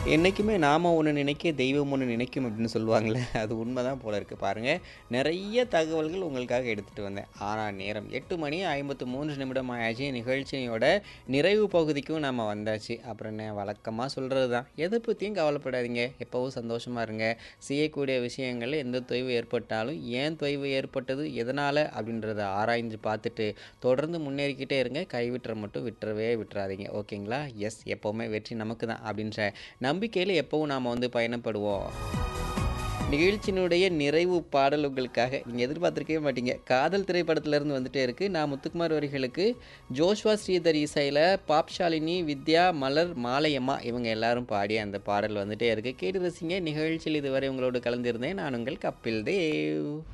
என்னைக்குமே நாம ஒண்ணு நினைக்க, தெய்வம் ஒண்ணு நினைக்கும் அப்படின்னு சொல்லுவாங்கல்ல. அது உண்மைதான் போல இருக்கு பாருங்க. நெறைய தகவல்கள் உங்களுக்காக எடுத்துட்டு வந்தேன். ஆனா நேரம் 8 மணி 53 நிமிடம் ஆயாச்சு. நிகழ்ச்சியோட நிறைவு பகுதிக்கும் நாம வந்தாச்சு. அப்புறம் என்ன வழக்கமா சொல்றது தான். எத பத்தியும் கவலைப்படாதீங்க. எப்பவும் சந்தோஷமா இருங்க. செய்யக்கூடிய விஷயங்கள்ல எந்த தொய்வு ஏற்பட்டாலும், ஏன் தொய்வு ஏற்பட்டது? எதனால? அப்படின்றத ஆராய்ஞ்சு பார்த்துட்டு, தொடர்ந்து முன்னேறிக்கிட்டே இருங்க. கைவிட்ற மட்டும் விட்டுறவே விட்டுறாதீங்க. ஓகேங்களா? எஸ் எப்பவுமே வெற்றி நமக்கு தான் அப்படின்ற நம்பிக்கையில எப்பவும் நாம வந்து பயணப்படுவோம். நிகழ்ச்சியினுடைய நிறைவு பாடல் உங்களுக்காக நீங்க எதிர்பார்த்திருக்கவே மாட்டீங்க. காதல் திரைப்படத்திலிருந்து வந்துட்டே இருக்கு. நான் முத்துக்குமார் வரிகளுக்கு ஜோஷ்வா ஸ்ரீதர் இசையில பாப்ஷாலினி, வித்யா, மலர், மாலையம்மா இவங்க எல்லாரும் பாடிய அந்த பாடல் வந்துட்டே இருக்கு. கேட்டு ரசிங்க. நிகழ்ச்சியில் இதுவரை உங்களோடு கலந்திருந்தேன். நான் உங்கள் கப்பில் தேவ்.